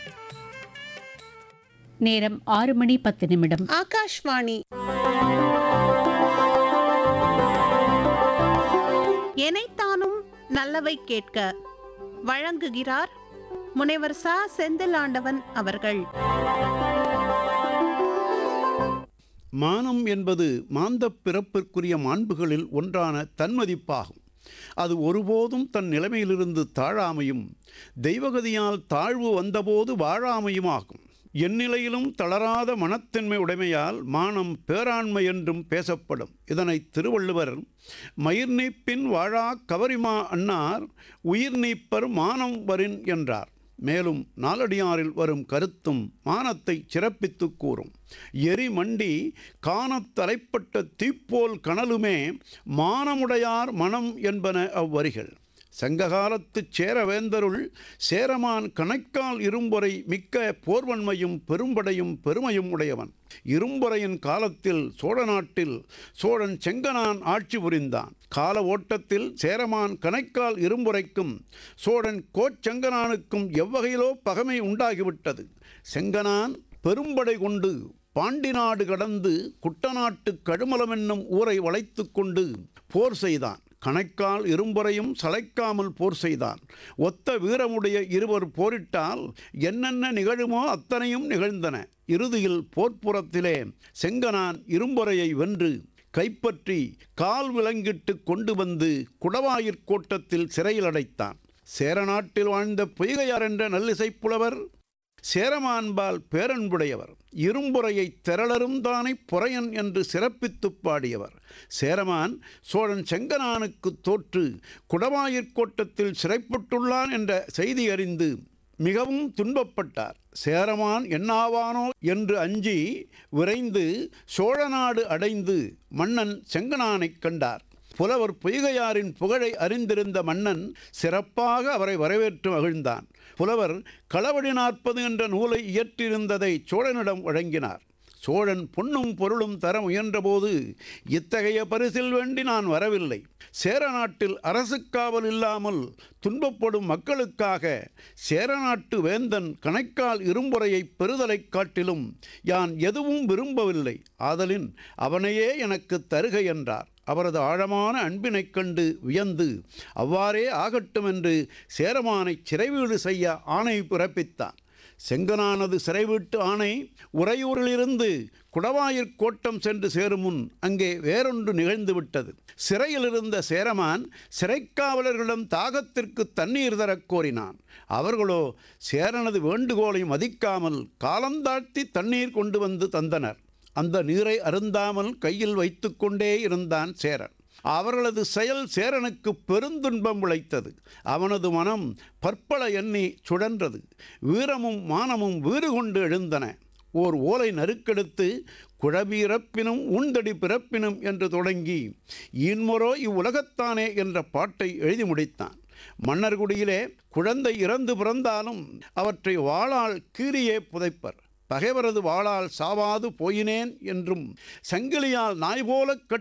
நேரம் ஆறு மணி பத்து நிமிடம் ஆகாஷ்வாணி எனைத்தானும் நல்லவை கேட்க வழங்குகிறார் முனைவர் சா செந்தில் ஆண்டவன் அவர்கள் மானம் என்பது மாந்தப் பிறப்பிற்குரிய மாண்புகளில் ஒன்றான தன்மதிப்பாகும் அது ஒருபோதும் தன் நிலைமையிலிருந்து தாழாமையும் தெய்வகதியால் தாழ்வு வந்தபோது வாழாமையுமாகும் எந்நிலையிலும் தளராத மனத்தன்மை உடைமையால் மானம் பேராண்மை என்றும் பேசப்படும் இதனை திருவள்ளுவர் மயிர் நீப்பின் வாழா கவரிமா அன்னார் உயிர் நீப்பர் மானம் வரின் என்றார் மேலும் நாலடியாரில் வரும் கருத்தும் மானத்தை சிறப்பித்து கூறும் எரி மண்டி காணத் தலைப்பட்ட தீப்போல் கனலுமே மானமுடையார் மனம் என்பன அவ்வரிகள் சங்ககாலத்துச் சேரவேந்தருள் சேரமான் கணைக்கால் இரும்பொறை மிக்க போர்வன்மையும் பெரும்படையும் பெருமையும் உடையவன் இரும்பொறையின் காலத்தில் சோழ நாட்டில் சோழன் செங்கனான் ஆட்சி புரிந்தான் கால ஓட்டத்தில் சேரமான் கணைக்கால் இரும்புரைக்கும் சோழன் கோச்செங்கனானுக்கும் எவ்வகையிலோ பகைமை உண்டாகிவிட்டது செங்கனான் பெரும்படை கொண்டு பாண்டி நாடு கடந்து குட்டநாட்டு கழுமலம் என்னும் ஊரை வளைத்து கொண்டு போர் செய்தான் கணைக்கால் இரும்புறையும் சளைக்காமல் போர் செய்தான் ஒத்த வீரமுடைய இருவர் போரிட்டால் என்னென்ன நிகழுமோ அத்தனையும் நிகழ்ந்தன இறுதியில் போர்ப்புறத்திலே செங்கனான் இரும்புறையை வென்று கைப்பற்றி கால் விலங்கிட்டு கொண்டு வந்து குடவாயிற் கோட்டத்தில் சிறையில் அடைத்தான் சேரநாட்டில் வாழ்ந்த பொய்கையார் என்ற நல்லிசைப் புலவர் சேரமான்பால் பேரன்புடையவர் இரும்புறையை திரளரும் தானே பொறையன் என்று சிறப்பித்துப் பாடியவர் சேரமான் சோழன் செங்கனானுக்கு தோற்று குடவாயிற் கோட்டத்தில் சிறைப்பட்டுள்ளான் என்ற செய்தி அறிந்து மிகவும் துன்பப்பட்டார் சேரமான் என்னாவானோ என்று அஞ்சி விரைந்து சோழநாடு அடைந்து மன்னன் செங்கனானைக் கண்டார் புலவர் பொய்கையாரின் புகழை அறிந்திருந்த மன்னன் சிறப்பாக அவரை வரவேற்று மகிழ்ந்தான் புலவர் களவடி நாற்பது என்ற நூலை இயற்றியிருந்ததை சோழனிடம் வழங்கினார் சோழன் பொன்னும் பொருளும் தர முயன்றபோது இத்தகைய பரிசில் வேண்டி நான் வரவில்லை சேர நாட்டில் அரசு காவல் இல்லாமல் துன்பப்படும் மக்களுக்காக சேரநாட்டு வேந்தன் கணைக்கால் இரும்புறையை பெறுதலைக் காட்டிலும் யான் எதுவும் விரும்பவில்லை ஆதலின் அவனையே எனக்கு தருக என்றார் அவரது ஆழமான அன்பினைக் கண்டு வியந்து அவ்வாறே ஆகட்டும் என்று சேரமானை சிறைவீடு செய்ய ஆணை பிறப்பித்தான் செங்கனானது சிறைவீட்டு ஆணை உறையூரிலிருந்து குடவாயிற் கோட்டம் சென்று சேரும் முன் அங்கே வேறொன்று நிகழ்ந்துவிட்டது சிறையில் இருந்த சேரமான் சிறைக்காவலர்களிடம் தாகத்திற்கு தண்ணீர் தரக் கோரினான் அவர்களோ சேரனது வேண்டுகோளை மதிக்காமல் காலந்தாழ்த்தி தண்ணீர் கொண்டு வந்து தந்தனர் அந்த நீரை அருந்தாமல் கையில் வைத்துக்கொண்டே இருந்தான் சேரன் அவர்களது செயல் சேரனுக்கு பெருந்துன்பம் விளைத்தது அவனது மனம் பற்பல எண்ணி சுழன்றது வீரமும் மானமும் வீறு கொண்டு எழுந்தன ஓர் ஓலை நறுக்கெடுத்து குழபிறப்பினும் உண்டடி பிறப்பினும் என்று தொடங்கி இன்மொரோ இவ்வுலகத்தானே என்ற பாட்டை எழுதி முடித்தான் மன்னர்குடியிலே குழந்தை இறந்து பிறந்தாலும் அவற்றை வாளால் கீரியே புதைப்பர் பகைவரது வாளால் சாவாது போயினேன் என்றும் சங்கிலியால் நாய் போல